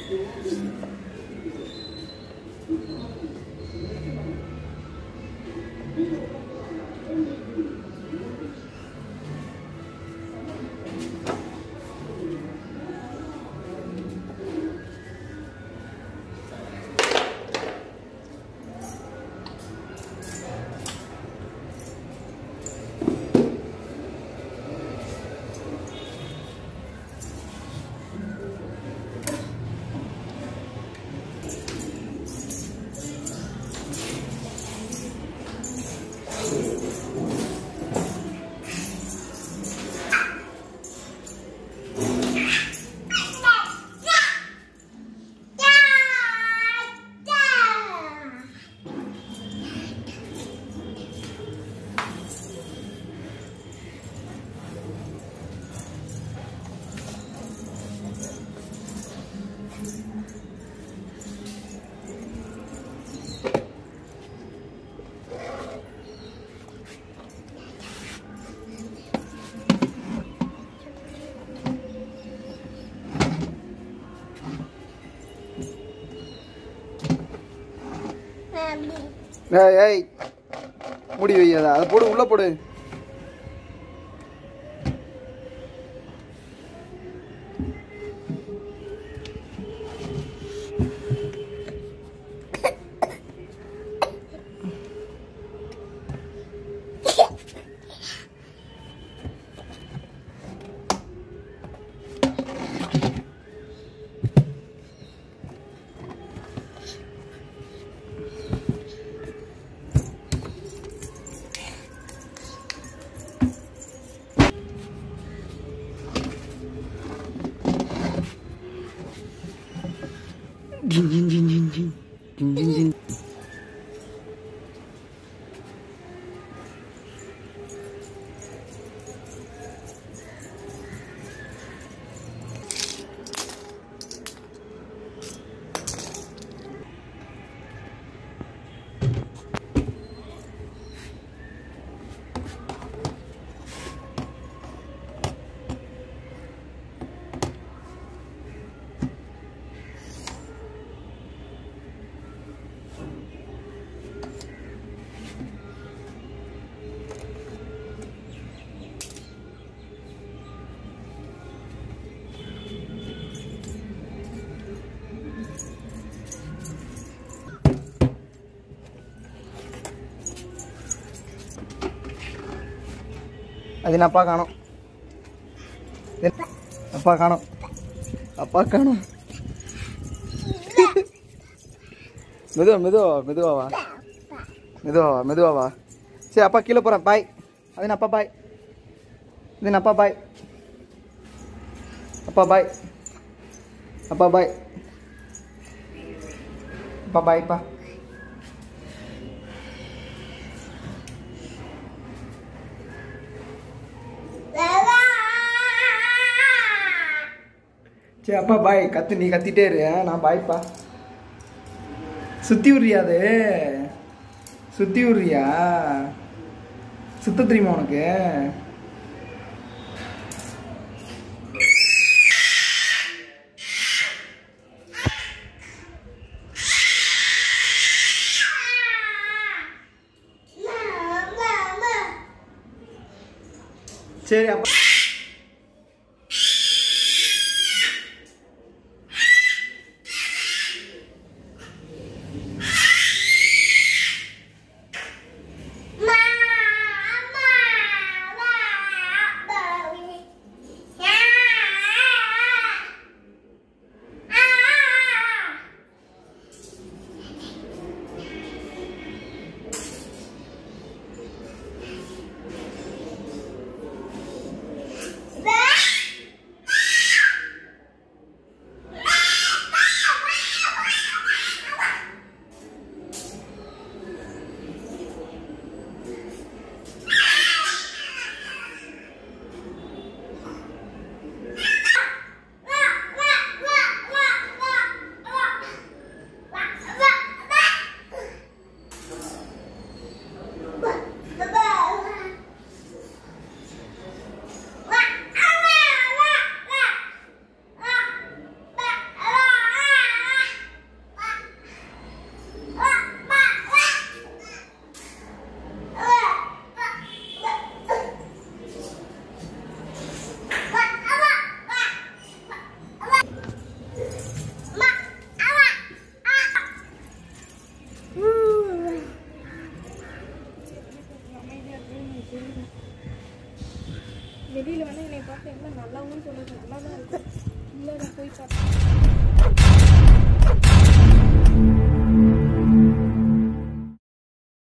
ஏய் ஏய் முடி வையாதா அதை போடு உள்ள போடு ஜின் ஜின் ஜின் ஜின் ஜின் ஜின் ஜின் ஜின் அது என்ன அப்பா காணோம் என்ன? அப்பா காணோம் அப்பா காணோம் மெதுவா மெதுவா மெதுவா வா மெதுவா வா மெதுவா வா சரி அப்பா கீழே போகிறேன் பாய் அது என்ன அப்பா பாய் இது என்ன அப்பா பாய் அப்பா பாய் அப்பா பாய் அப்பா பாய்ப்பா சரி அப்பா பாய் கத்து நீ கத்திட்டே இரு ஆ, நான் பாய்ப்பா சுத்தி விட்றியா அது சுத்தி விட்றியா சுத்த தெரியுமா உனக்கு சரி அப்பா வெளியில வந்து என்னை பார்த்து என்ன நல்லாவும் சொல்லுது நல்லா தான் இருக்கு இல்லை நான் போய் பார்த்தேன்